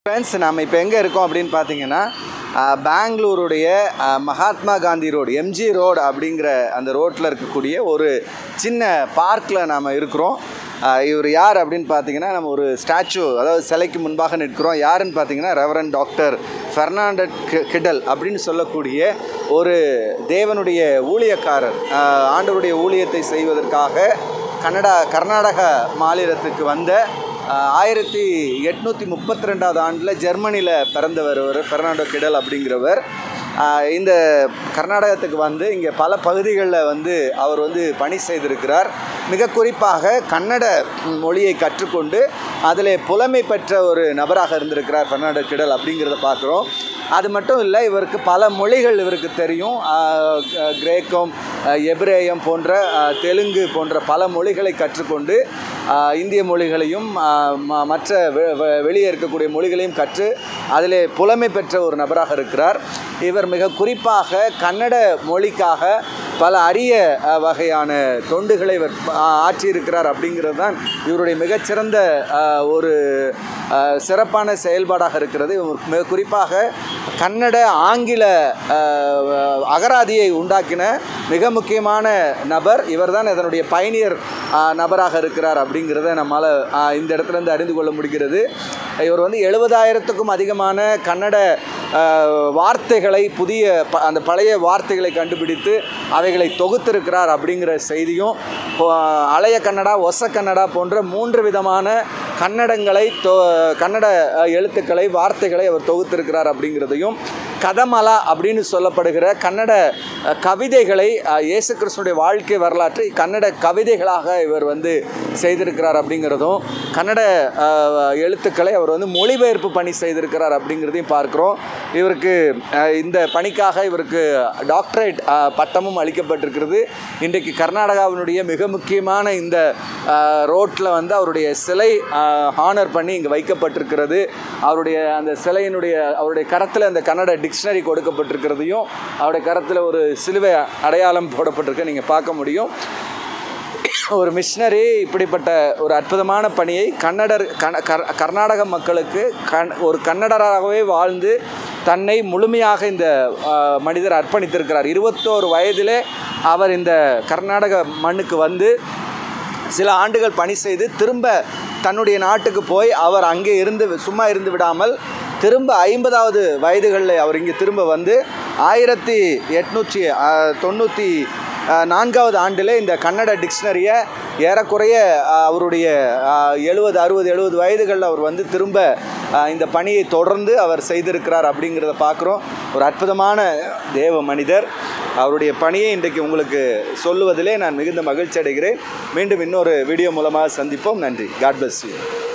friends நம்ம இப்போ எங்கே இருக்கோம் அப்படின்னு பார்த்தீங்கன்னா அஹ், பெங்களூருடைய அஹ், Mahatma Gandhi road MG road அப்படிங்கிற அந்த ரோட்டில் இருக்கக்கூடிய ஒரு சின்ன பார்க்கில் நாம் இருக்கிறோம் அஹ், இவர் யார் அப்படின்னு பார்த்தீங்கன்னா நம்ம ஒரு ஸ்டாச்சு அதாவது சிலைக்கு முன்பாக நிற்கிறோம் யாருன்னு பார்த்தீங்கன்னா ரெவரன் டாக்டர் ஃபெர்னாண்டட் கி- கிடல் அப்படின்னு சொல்லக்கூடிய ஒரு தேவனுடைய ஊழியக்காரர் அஹ், ஆண்டவருடைய ஊழியத்தை செய்வதற்காக கன்னடா கர்நாடக மாநிலத்துக்கு வந்த ஆஹ் ஆயிரத்தி எட்நூற்றி முப்பத்தி ரெண்டாவது ஆண்டில் ஜெர்மனியில் பிறந்தவர் ஒரு பெர்னாண்டோ கிடல் அப்படிங்கிறவர் ஆஹ் இந்த கர்நாடகத்துக்கு வந்து இங்கே பல பகுதிகளில் வந்து அவர் வந்து பணி செய்திருக்கிறார் மிக குறிப்பாக கன்னட மொழியை கற்றுக்கொண்டு அதில் புலமை பெற்ற ஒரு நபராக இருந்திருக்கிறார் பெர்னாண்டோ கிடல் அப்படிங்கிறத பார்க்குறோம் அது மட்டும் இல்லை இவருக்கு பல மொழிகள் இவருக்கு தெரியும் ஆஹ் க- கிரேக்கம் ஆஹ் எபிரேயம் போன்ற ஆஹ் தெலுங்கு போன்ற பல மொழிகளை கற்றுக்கொண்டு ஆஹ் இந்திய மொழிகளையும் ஆஹ் ம- மற்ற வெ- வெ- வெளியே இருக்கக்கூடிய மொழிகளையும் கற்று அதிலே புலமை பெற்ற ஒரு நபராக இருக்கிறார் இவர் மிக குறிப்பாக கன்னட மொழிக்காக பல அரிய ஆஹ் வகையான தொண்டுகளை இவர் ஆஹ் ஆற்றியிருக்கிறார் அப்படிங்கிறது தான் இவருடைய மிகச்சிறந்த ஆஹ் ஒரு ஆஹ் சிறப்பான செயல்பாடாக இருக்கிறது இவர் மிக குறிப்பாக கன்னட ஆங்கில ஆஹ், அகராதியை உண்டாக்கின மிக முக்கியமான நபர் இவர்தான் இதனுடைய பயணியர் நபராக இருக்கிறார் அப்படிங்கிறத நம்மால் இந்த இடத்துல இருந்து அறிந்து கொள்ள முடிகிறது இவர் வந்து எழுபதாயிரத்துக்கும் அதிகமான கன்னட ஆஹ், வார்த்தைகளை புதிய ப- அந்த பழைய வார்த்தைகளை கண்டுபிடித்து அவைகளை தொகுத்திருக்கிறார் அப்படிங்கிற செய்தியும் இப்போ, அலைய கன்னடா ஒச கன்னடா போன்ற மூன்று விதமான கன்னடங்களை தொ கன்னட அஹ், எழுத்துக்களை வார்த்தைகளை அவர் தொகுத்திருக்கிறார் அப்படிங்கிறதையும் கதமலா அப்படின்னு சொல்லப்படுகிற கன்னட அஹ், கவிதைகளை அஹ், இயேசு கிறிஸ்துடைய வாழ்க்கை வரலாற்றை கன்னட கவிதைகளாக இவர் வந்து செய்திருக்கிறார் அப்படிங்கிறதும் கன்னட அஹ், எழுத்துக்களை அவர் வந்து மொழிபெயர்ப்பு பணி செய்திருக்கிறார் அப்படிங்கிறதையும் பார்க்குறோம் இவருக்கு அஹ், இந்த பணிக்காக இவருக்கு டாக்டரேட் அஹ், பட்டமும் அளிக்கப்பட்டிருக்கிறது இன்றைக்கு கர்நாடகாவினுடைய மிக முக்கியமான இந்த ரோட்டில் வந்து அவருடைய சிலை ஹானர் பண்ணி இங்கே வைக்கப்பட்டிருக்கிறது அவருடைய அந்த சிலையினுடைய அவருடைய கரத்தில் அந்த கன்னட டிக்ஷனரி கொடுக்கப்பட்டிருக்கிறதையும் அவருடைய கரத்தில் ஒரு சிலுவை அடையாளம் போடப்பட்டிருக்கு நீங்கள் பார்க்க முடியும் ஒரு மிஷினரி இப்படிப்பட்ட ஒரு அற்புதமான பணியை கன்னடர் கன கர்- கர்நாடக மக்களுக்கு கண் ஒரு கன்னடராகவே வாழ்ந்து தன்னை முழுமையாக இந்த ஆஹ், மனிதர் அர்ப்பணித்திருக்கிறார் இருபத்தோரு வயதிலே அவர் இந்த கர்நாடக மண்ணுக்கு வந்து சில ஆண்டுகள் பணி செய்து திரும்ப தன்னுடைய நாட்டுக்கு போய் அவர் அங்கே இருந்து சும்மா இருந்து விடாமல் திரும்ப ஐம்பதாவது வயதுகளில் அவர் இங்கே திரும்ப வந்து ஆயிரத்தி எட்நூற்றி தொண்ணூற்றி நான்காவது ஆண்டில் இந்த கன்னட டிக்ஷனரியை ஏறக்குறைய ஆஹ், அவருடைய எழுபது அறுபது எழுபது வயதுகளில் அவர் வந்து திரும்ப ஆஹ், இந்த பணியை தொடர்ந்து அவர் செய்திருக்கிறார் அப்படிங்கிறத பார்க்குறோம் ஒரு அற்புதமான தேவ மனிதர் அவருடைய பணியை இன்றைக்கு உங்களுக்கு சொல்லுவதிலே நான் மிகுந்த மகிழ்ச்சி அடைகிறேன் மீண்டும் இன்னொரு வீடியோ மூலமாக சந்திப்போம் நன்றி காட் bless you